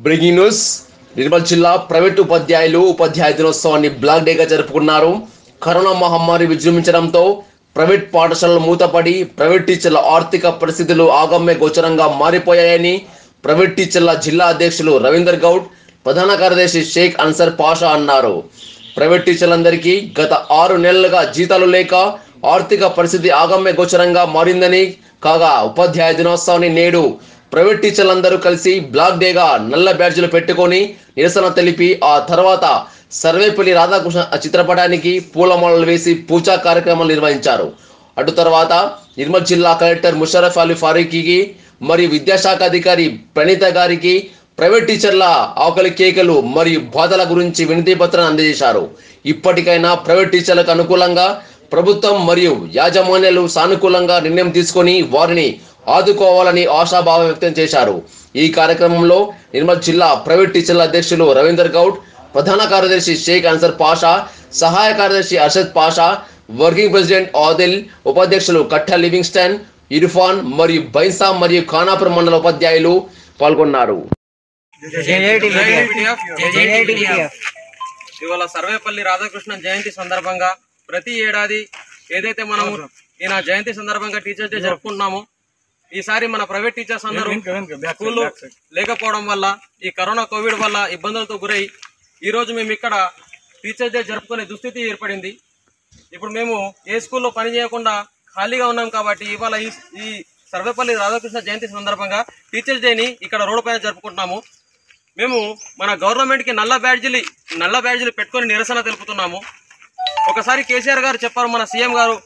Breaking news Nirmal జిల్లా private ఉపాధ్యాయులు ఉపాధ్యాయ దినోత్సవాన్ని బ్లాక్ డేగా జరుపుకున్నారు కరోనా మహమ్మారి విజృంభించడంతో ప్రైవేట్ పాఠశాలలు మూతపడి ప్రైవేట్ టీచర్ల ఆర్థిక పరిస్థితులు ఆగమ్య గోచరంగా మారిపోయాయని ప్రైవేట్ టీచర్ల జిల్లా అధ్యక్షులు రవీందర్ గౌడ్ ప్రధాన కార్యదర్శి షేక్ అన్సర్ పాషా అన్నారు ప్రైవేట్ టీచర్లందరికీ గత ఆరు నెలలుగా జీతాలు లేక ఆర్థిక పరిస్థితి ఆగమ్య గోచరంగా మారిందని కాగా ఉపాధ్యాయ దినోత్సవాన్ని నేడు ప్రైవేట్ టీచర్లందరూ కలిసి బ్లాక్ డేగా నల్ల బ్యాడ్జీలు పెట్టుకొని నిరసన తెలిపి ఆ తర్వాత సర్వేపల్లి రాధాకృష్ణ చిత్రపటానికి పూలమాలలు వేసి పూజా కార్యక్రమాలు నిర్వహించారు అటు తర్వాత నిర్మల్ జిల్లా కలెక్టర్ ముషరఫ్ అలీ ఫారూఖీకి మరియు విద్యాశాఖ అధికారి ప్రణీత గారికి ప్రైవేట్ టీచర్ల ఆకలి కేకలు మరియు బాధల గురించి వినతి పత్రాన్ని అందజేశారు ఇప్పటికైనా ప్రైవేట్ టీచర్లకు అనుకూలంగా ప్రభుత్వం మరియు యాజమాన్యాలు సానుకూలంగా నిర్ణయం తీసుకొని వారిని ఆదుకోవాలని ఆశాభావం వ్యక్తం చేశారు ఈ కార్యక్రమంలో నిర్మల్ జిల్లా ప్రైవేట్ టీచర్ల అధ్యక్షులు రవీందర్ గౌడ్ ప్రధాన కార్యదర్శి షేక్ అన్సర్ పాషా సహాయ కార్యదర్శి అర్షద్ పాషా వర్కింగ్ ప్రెసిడెంట్ ఆదిల్ ఉపాధ్యక్షులు కట్ట లివింగ్స్టన్ ఇర్ఫాన్ మరియు బైన్సా మరియు ఖానాపురం మండల ఉపాధ్యాయులు పాల్గొన్నారు ఇవాళ సర్వేపల్లి రాధాకృష్ణన్ జయంతి సందర్భంగా ప్రతి ఏడాది ఏదైతే మనం ఈయన జయంతి సందర్భంగా టీచర్స్ డే జరుపుకుంటున్నామో ఈసారి మన ప్రైవేట్ టీచర్స్ అందరూ స్కూల్లో లేకపోవడం వల్ల ఈ కరోనా కోవిడ్ వల్ల ఇబ్బందులతో గురై ఈ రోజు మేము ఇక్కడ టీచర్స్ డే జరుపుకునే దుస్థితి ఏర్పడింది ఇప్పుడు మేము ఏ స్కూల్లో పని చేయకుండా ఖాళీగా ఉన్నాం కాబట్టి ఇవాళ ఈ ఈ సర్వేపల్లి రాధాకృష్ణ జయంతి సందర్భంగా టీచర్స్ డేని ఇక్కడ రోడ్డు పైన జరుపుకుంటున్నాము మేము మన గవర్నమెంట్కి నల్ల బ్యాడ్జీలు నల్ల బ్యాడ్జీలు పెట్టుకొని నిరసన తెలుపుతున్నాము ఒకసారి కేసీఆర్ గారు చెప్పారు మన సీఎం గారు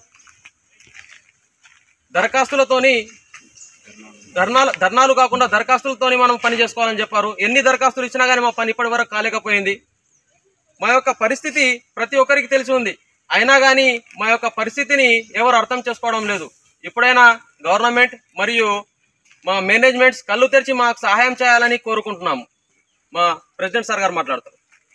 దరఖాస్తులతోని ధర్నాలు ధర్నాలు కాకుండా దరఖాస్తులతోని మనం పని చేసుకోవాలని చెప్పారు ఎన్ని దరఖాస్తులు ఇచ్చినా కానీ మా పని ఇప్పటి వరకు కాలేకపోయింది మా యొక్క పరిస్థితి ప్రతి ఒక్కరికి తెలిసి ఉంది అయినా కానీ మా యొక్క పరిస్థితిని ఎవరు అర్థం చేసుకోవడం లేదు ఇప్పుడైనా గవర్నమెంట్ మరియు మా మేనేజ్మెంట్స్ కళ్ళు తెరిచి మాకు సహాయం చేయాలని కోరుకుంటున్నాము మా ప్రెసిడెంట్ సార్ గారు మాట్లాడతారు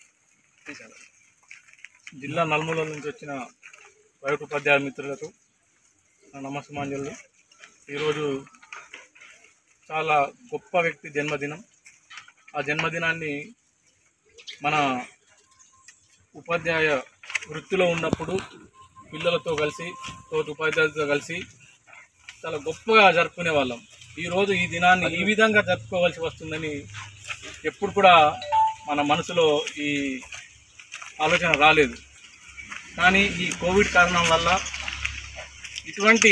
జిల్లా నలుమూలల నుంచి వచ్చిన ప్రైవేట్ ఉపాధ్యాయ మిత్రులకు నా నమస్మాంజలు ఈరోజు చాలా గొప్ప వ్యక్తి జన్మదినం ఆ జన్మదినాన్ని మన ఉపాధ్యాయ వృత్తిలో ఉన్నప్పుడు పిల్లలతో కలిసి తోటి ఉపాధ్యాయులతో కలిసి చాలా గొప్పగా జరుపుకునే వాళ్ళం ఈరోజు ఈ దినాన్ని ఈ విధంగా జరుపుకోవాల్సి వస్తుందని ఎప్పుడు కూడా మన మనసులో ఈ ఆలోచన రాలేదు కానీ ఈ కోవిడ్ కారణం వల్ల ఇటువంటి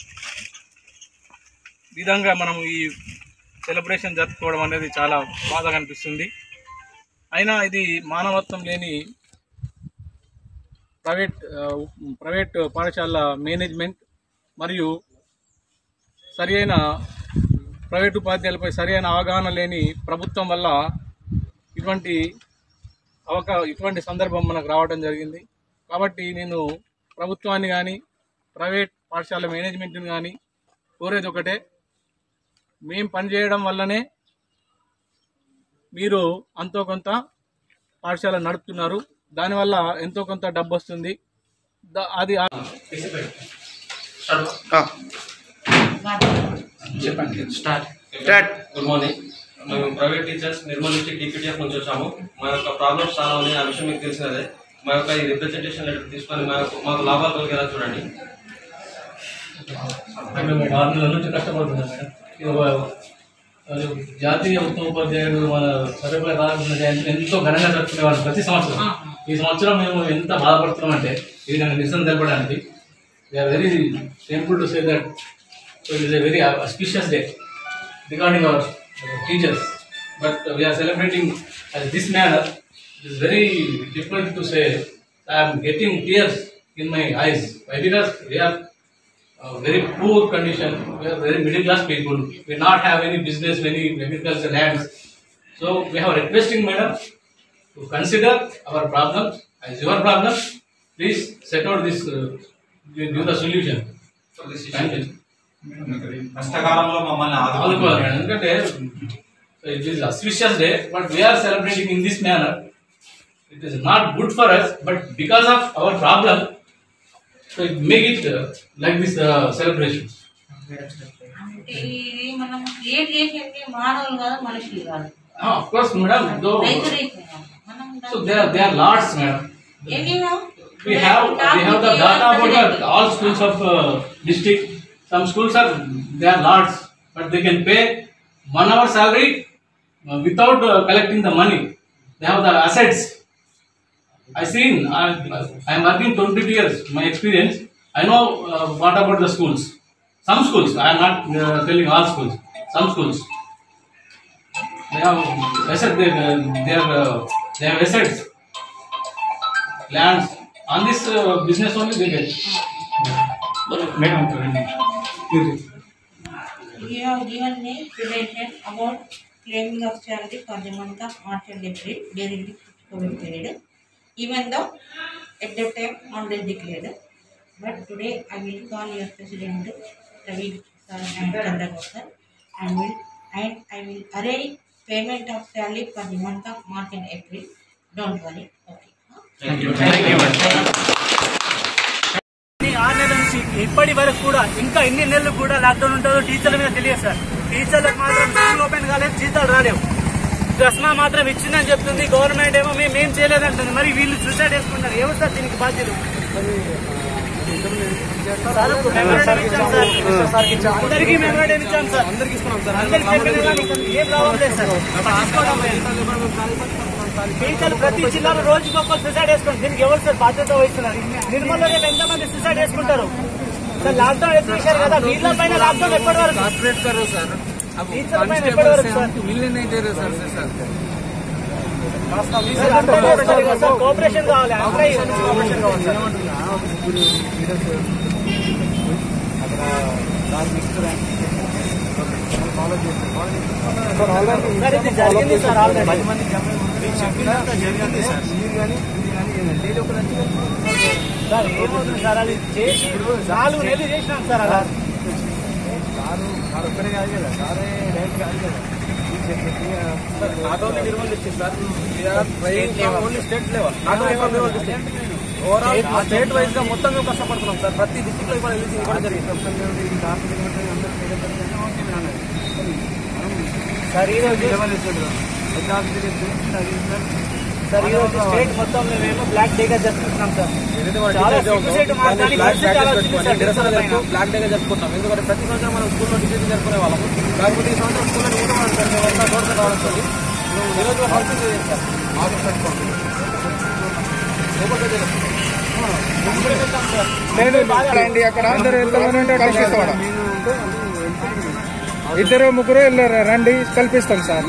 విధంగా మనం ఈ సెలబ్రేషన్ జరుపుకోవడం అనేది చాలా బాధగా అనిపిస్తుంది అయినా ఇది మానవత్వం లేని ప్రైవేట్ ఆ, ప్రైవేట్ పాఠశాల మేనేజ్మెంట్ మరియు సరి అయిన ప్రైవేట్ ఉపాధ్యాయులపై సరి అయిన అవగాహన లేని ప్రభుత్వం వల్ల ఇటువంటి అవకా ఇటువంటి సందర్భం మనకు రావడం జరిగింది కాబట్టి నేను ప్రభుత్వాన్ని కానీ ప్రైవేట్ పాఠశాల మేనేజ్మెంట్ని కానీ కోరేది ఒకటే మేము పనిచేయడం వల్లనే మీరు అంతో కొంత పాఠశాల నడుపుతున్నారు దానివల్ల ఎంతో కొంత డబ్బు వస్తుంది ద- అది ఆ- గుడ్ మార్నింగ్ మేము ప్రైవేట్ టీచర్స్ నిర్మల్ డిస్ట్రిక్ట్ డిప్యూటీఎఫ్ నుంచి వచ్చాము మా యొక్క ప్రాబ్లమ్స్ చాలా ఉన్నాయి ఆ విషయం మీకు తెలిసినదే మా యొక్క ఈ రిప్రజెంటేషన్ లెటర్ తీసుకొని మా యొక్క మాకు లాభాలు కలిగేలా చూడండి మేము ఆరు నెలల నుంచి కష్టపడుతున్నాం మేడం ఇది ఒక అది జాతీయ ఉత్తమ ఉపాధ్యాయుడు మన సర్వేపల్లి రాధాకృష్ణ జయంతిని ఎంతో ఘనంగా జరుపుకునేవాళ్ళు ప్రతి సంవత్సరం ఈ సంవత్సరం మేము ఎంత బాధపడుతున్నామంటే ఇది నాకు నిజం తెలపడానికి we're very thankful to say that so it is a very auspicious day regarding our uh, teachers. But uh, we are celebrating as this manner. It is very difficult to say. I am getting tears in my eyes. Why? Because we are uh, very poor condition. We are very middle class people. We not have any business, any agricultural lands. So we have requesting madam to consider our problems as your problem. Please set out this, uh, give give the solution. Thank you. కష్టకాలంలో మమ్మల్ని ఆదుకోవాలి ఆదుకోవాలి madam ఎందుకంటే it is auspicious day but we're celebrating in this manner it is not good for us but because of our problem so it make it like this celebration అంటే ఇది మనం create చేసేది మానవులు కాదు మనుషులు కాదు Ah, of course, madam. Though, రైతు రేట్లు మనం so they are they are lots, madam. Anyhow We have we have the data about the, all schools of uh, district. Some schools are they are lots, but they can pay one hour salary uh, without uh, collecting the money. They have the assets. I seen. I I am working 22 years. My experience. I know uh, what about the schools. Some schools. I am not uh, telling all schools. Some schools. They have asset. They they have uh, they have assets. Lands on this uh, business only they get. Madam, You have given me information about claiming of salary for the month of March and April during the COVID period, even though at that time already declared. But today I will call your president, Ravi sir and Chandragopal, and will and I will arrange payment of salary for the month of March and April. Don't worry. Okay. huh? ఈ ఆరు నెలల నుంచి ఇప్పటి వరకు కూడా ఇంకా ఎన్ని నెలలు కూడా లాక్డౌన్ ఉంటుందో టీచర్ల మీద తెలియదు సార్ టీచర్లకు మాత్రం స్కూల్ ఓపెన్ కాలేదు జీతాలు రాలేవు దస్మా మాత్రం ఇచ్చిందని చెప్తుంది గవర్నమెంట్ ఏమో మేము ఏం చేయలేదంటుంది మరి వీళ్ళు సూసైడ్ చేసుకుంటారు ఎవరు సార్ దీనికి బాధ్యులు సార్, ఇప్పుడు memorandum ఇచ్చాం సార్. అందరికీ మెమోరాండం ఇచ్చాం సార్ అందరికి ఇస్తున్నాం సార్ అందరికి చెప్పిన కానీ ఏం లాభం లేదు సార్ పట్టించుకోవడం లేదు. టీచర్లు ప్రతి జిల్లాలో రోజుకి ఒక్క సూసైడ్ వేసుకోండి దీనికి ఎవరు సార్ బాధ్యత వహిస్తున్నారు నిర్మల్లో రేపు ఎంతమంది సూసైడ్ వేసుకుంటారు సార్ లాక్డౌన్ ఎప్పుడు చేశారు కదా వీళ్ళ పైన లాక్డౌన్ ఎప్పటి వరకు టీచర్ల పైన ఎప్పటి వరకు సార్ సార్, అందరూ పెట్టాలి కదా సార్ కోఆపరేషన్ కావాలి అందరూ కోఆపరేషన్ కావాలి సార్ సార్ ఇది జరిగింది సార్ ఆల్రెడీ సార్ ఏమవుతుంది సార్ అది చేసి నాలుగు నెలలు చేసినాం సార్ అలా not only Nirmal district sir only state level not only from Nirmal district overall state wise గా మొత్తం మేము కష్టపడుతున్నాం సార్ ప్రతి డిస్ట్రిక్ట్ లో ఇవాళ ఎలిజింగ్ ఇవ్వడం జరిగింది సార్ ఈరోజు సార్ ఈరోజు స్టేట్ మొత్తం మేము బ్లాక్ డే గా జరుపుకుంటున్నాం సార్ చాలా సిగ్గుసేటు మాకు కానీ పరిస్థితి చాలా వచ్చింది సార్ నిరసన పైన. బ్లాక్ డే గా జరుపుకుంటాం ఎందుకంటే ప్రతి సంవత్సరం మనం స్కూల్లో డిగ్రీ జరుపుకునే వాళ్ళము కాకపోతే ఈ సంవత్సరం స్కూల్లో ఊటమని సార్ మేము అంతా తోటగా రావడం సార్ ఈరోజు పరిస్థితి లేదు సార్ ఆఫీస్ పెట్టుకోండి ఇద్దరు ముగ్గురు వెళ్ళారు రండి కల్పిస్తాం సార్